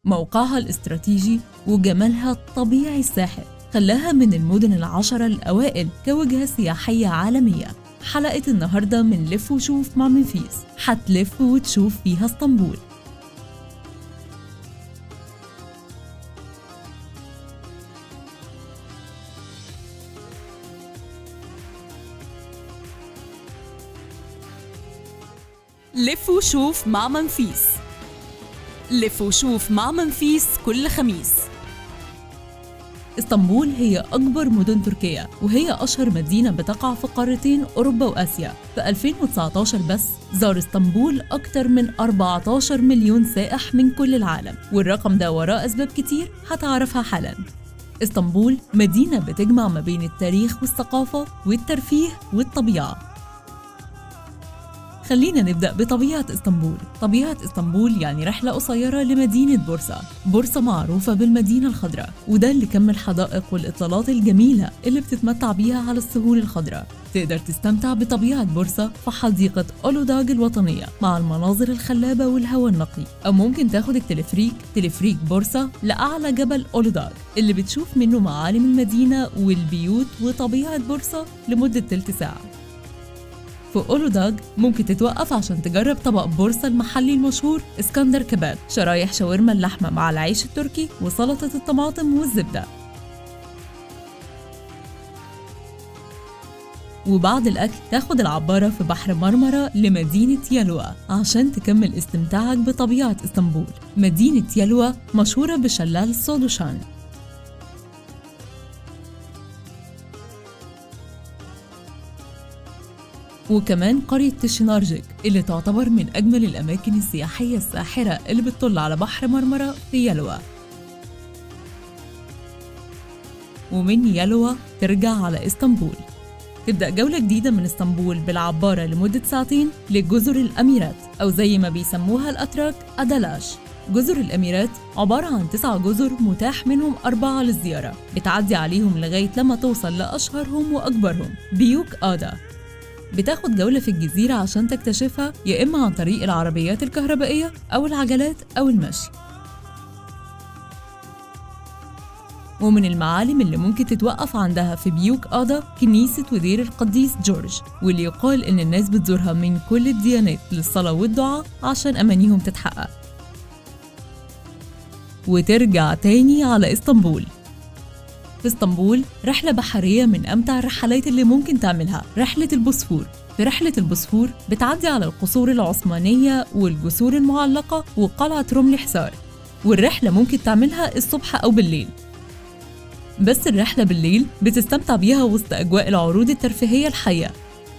موقعها الاستراتيجي وجمالها الطبيعي الساحر خلاها من المدن العشرة الأوائل كوجهة سياحية عالمية حلقة النهاردة من لف وشوف مع منفيس هتلف وتشوف فيها اسطنبول لف وشوف مع منفيس لف وشوف مع منفيس كل خميس اسطنبول هي أكبر مدن تركيا وهي أشهر مدينة بتقع في قارتين أوروبا وآسيا في 2019 بس زار اسطنبول أكتر من 14 مليون سائح من كل العالم والرقم ده وراه أسباب كتير هتعرفها حالا اسطنبول مدينة بتجمع ما بين التاريخ والثقافة والترفيه والطبيعة خلينا نبدأ بطبيعة اسطنبول طبيعة اسطنبول يعني رحلة قصيرة لمدينة بورصة بورصة معروفة بالمدينة الخضراء وده اللي كم الحدائق والإطلالات الجميلة اللي بتتمتع بيها على السهول الخضراء تقدر تستمتع بطبيعة بورصة في حديقة أولوداج الوطنية مع المناظر الخلابة والهواء النقي أو ممكن تاخد التلفريك تلفريك بورصة لأعلى جبل أولوداج اللي بتشوف منه معالم المدينة والبيوت وطبيعة بورصة لمدة تلت ساعة في أولوداج ممكن تتوقف عشان تجرب طبق بورصة المحلي المشهور اسكندر كباب شرايح شاورما اللحمة مع العيش التركي وسلطة الطماطم والزبدة وبعد الأكل تاخد العبارة في بحر مرمرة لمدينة يلوى عشان تكمل استمتاعك بطبيعة اسطنبول مدينة يلوى مشهورة بشلال سودوشان وكمان قرية تشينارجيك اللي تعتبر من أجمل الأماكن السياحية الساحرة اللي بتطل على بحر مرمرة في يلوى ومن يلوى ترجع على اسطنبول تبدأ جولة جديدة من اسطنبول بالعبارة لمدة ساعتين لجزر الأميرات أو زي ما بيسموها الأتراك أدلاش جزر الأميرات عبارة عن تسع جزر متاح منهم أربعة للزيارة بتعدي عليهم لغاية لما توصل لأشهرهم وأكبرهم بيوك آدا بتاخد جولة في الجزيرة عشان تكتشفها يا إما عن طريق العربيات الكهربائية أو العجلات أو المشي ومن المعالم اللي ممكن تتوقف عندها في بيوك آدا كنيسة ودير القديس جورج واللي يقال إن الناس بتزورها من كل الديانات للصلاة والدعاء عشان أمانيهم تتحقق وترجع تاني على اسطنبول في اسطنبول رحلة بحرية من أمتع الرحلات اللي ممكن تعملها رحلة البوسفور في رحلة البوسفور بتعدي على القصور العثمانية والجسور المعلقة وقلعة رمل حصار والرحلة ممكن تعملها الصبح أو بالليل بس الرحلة بالليل بتستمتع بيها وسط أجواء العروض الترفيهية الحية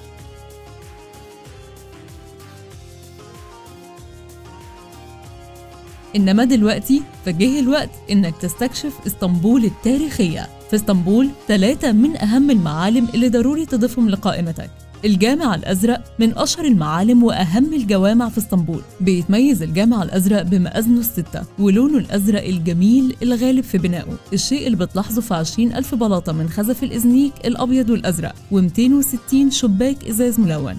إنما دلوقتي فجه الوقت إنك تستكشف اسطنبول التاريخية في اسطنبول ثلاثة من أهم المعالم اللي ضروري تضيفهم لقائمتك الجامع الأزرق من أشهر المعالم وأهم الجوامع في اسطنبول بيتميز الجامع الأزرق بمآذنه الستة ولونه الأزرق الجميل الغالب في بنائه الشيء اللي بتلاحظه في 20 ألف بلاطة من خزف الإزنيك الأبيض والأزرق و260 شباك إزاز ملون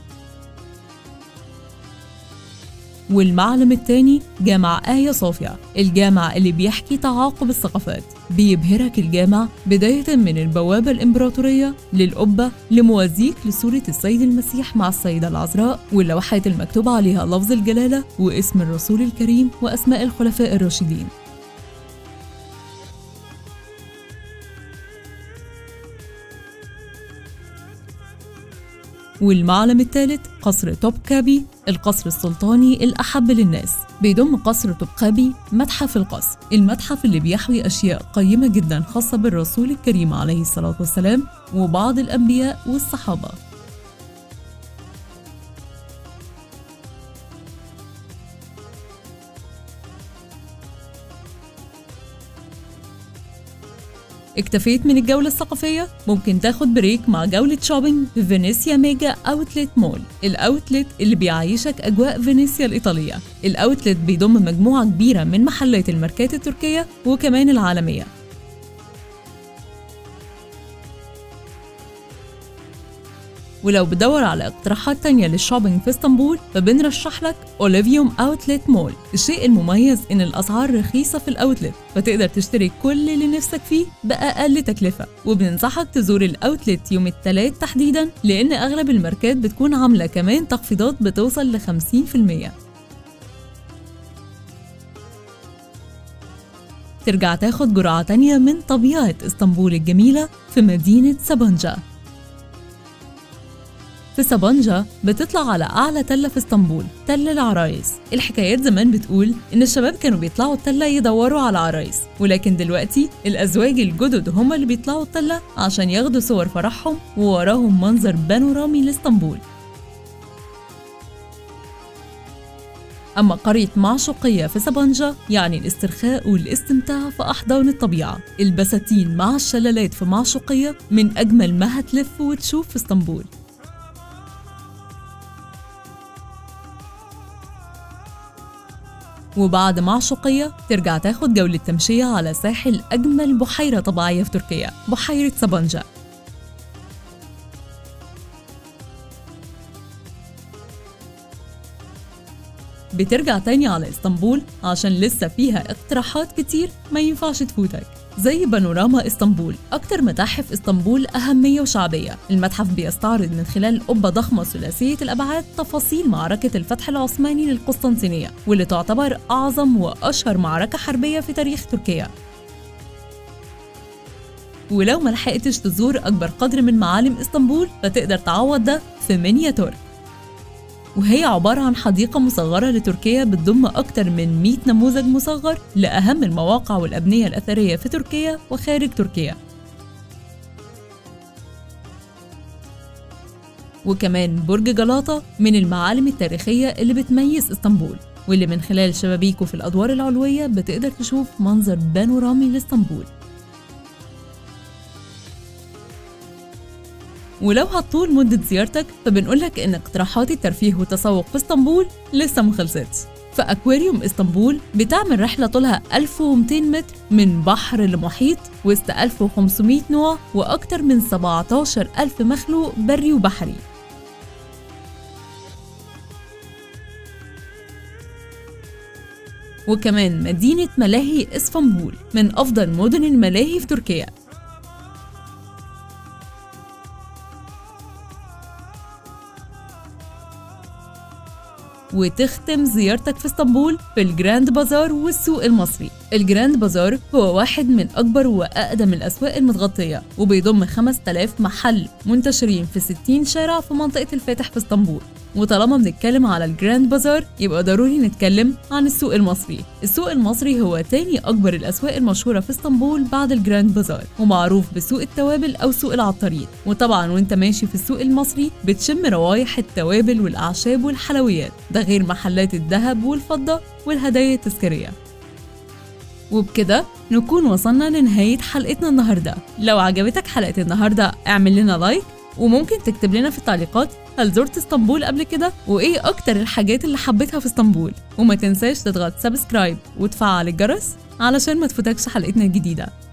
والمعلم الثاني جامع آيا صوفيا الجامع اللي بيحكي تعاقب الثقافات بيبهرك الجامع بداية من البوابة الإمبراطورية للقبة لموازيك لصورة السيد المسيح مع السيدة العذراء واللوحات المكتوب عليها لفظ الجلالة واسم الرسول الكريم وأسماء الخلفاء الراشدين والمعلم الثالث قصر توبكابي القصر السلطاني الأحب للناس بيضم قصر توبكابي متحف القصر المتحف اللي بيحوي أشياء قيمة جدا خاصة بالرسول الكريم عليه الصلاة والسلام وبعض الأنبياء والصحابة اكتفيت من الجولة الثقافية؟ ممكن تاخد بريك مع جولة شوبينج في فينيسيا ميجا أوتلت مول الأوتلت اللي بيعيشك أجواء فينيسيا الإيطالية الأوتلت بيضم مجموعة كبيرة من محلات الماركات التركية وكمان العالمية ولو بتدور على اقتراحات تانية للشوبينج في اسطنبول فبنرشح لك اوليفيوم اوتلت مول الشيء المميز ان الاسعار رخيصة في الاوتلت فتقدر تشتري كل اللي نفسك فيه بأقل تكلفة وبننصحك تزور الاوتلت يوم الثلاث تحديدا لان اغلب الماركات بتكون عاملة كمان تخفيضات بتوصل ل 50% ترجع تاخد جرعة تانية من طبيعة اسطنبول الجميلة في مدينة سابونجا في سابونجا بتطلع على أعلى تلة في اسطنبول تل العرايس الحكايات زمان بتقول إن الشباب كانوا بيطلعوا التلة يدوروا على عرايس ولكن دلوقتي الأزواج الجدد هم اللي بيطلعوا التلة عشان ياخدوا صور فرحهم ووراهم منظر بانورامي لاسطنبول أما قرية معشوقية في سبنجة يعني الاسترخاء والاستمتاع في أحضان الطبيعة البساتين مع الشلالات في معشوقية من أجمل ما هتلف وتشوف في اسطنبول وبعد معشوقية ترجع تاخد جولة تمشية على ساحل أجمل بحيرة طبيعية في تركيا بحيرة سبنجة بترجع تاني على اسطنبول عشان لسه فيها اقتراحات كتير ما ينفعش تفوتك زي بانوراما اسطنبول أكتر متاحف اسطنبول أهمية وشعبية المتحف بيستعرض من خلال قبة ضخمة ثلاثية الأبعاد تفاصيل معركة الفتح العثماني للقسطنطينية واللي تعتبر أعظم وأشهر معركة حربية في تاريخ تركيا ولو ملحقتش تزور أكبر قدر من معالم اسطنبول فتقدر تعوض ده في مينيا تورك وهي عبارة عن حديقة مصغرة لتركيا بتضم أكتر من 100 نموذج مصغر لأهم المواقع والأبنية الأثرية في تركيا وخارج تركيا وكمان برج جلاطة من المعالم التاريخية اللي بتميز اسطنبول واللي من خلال شبابيكه في الأدوار العلوية بتقدر تشوف منظر بانورامي لاسطنبول ولو هتطول مدة زيارتك فبنقولك إن اقتراحات الترفيه والتسوق في اسطنبول لسه مخلصتش فأكواريوم اسطنبول بتعمل رحلة طولها 1200 متر من بحر لمحيط وسط 1500 نوع وأكتر من 17 ألف مخلوق بري وبحري وكمان مدينة ملاهي اسطنبول من أفضل مدن الملاهي في تركيا وتختم زيارتك في اسطنبول في الجراند بازار والسوق المصري الجراند بازار هو واحد من أكبر وأقدم الأسواق المتغطية وبيضم 5000 محل منتشرين في 60 شارع في منطقة الفاتح في اسطنبول وطالما بنتكلم على الجراند بازار يبقى ضروري نتكلم عن السوق المصري السوق المصري هو تاني أكبر الأسواق المشهورة في اسطنبول بعد الجراند بازار ومعروف بسوق التوابل أو سوق العطارين وطبعا وانت ماشي في السوق المصري بتشم روايح التوابل والأعشاب والحلويات ده غير محلات الذهب والفضة والهدايا التذكارية وبكده نكون وصلنا لنهاية حلقتنا النهاردة لو عجبتك حلقة النهاردة اعمل لنا لايك وممكن تكتب لنا في التعليقات هل زرت اسطنبول قبل كده وايه اكتر الحاجات اللي حبيتها في اسطنبول وما تنساش تضغط سبسكرايب وتفعل الجرس علشان ما تفوتكش حلقتنا الجديده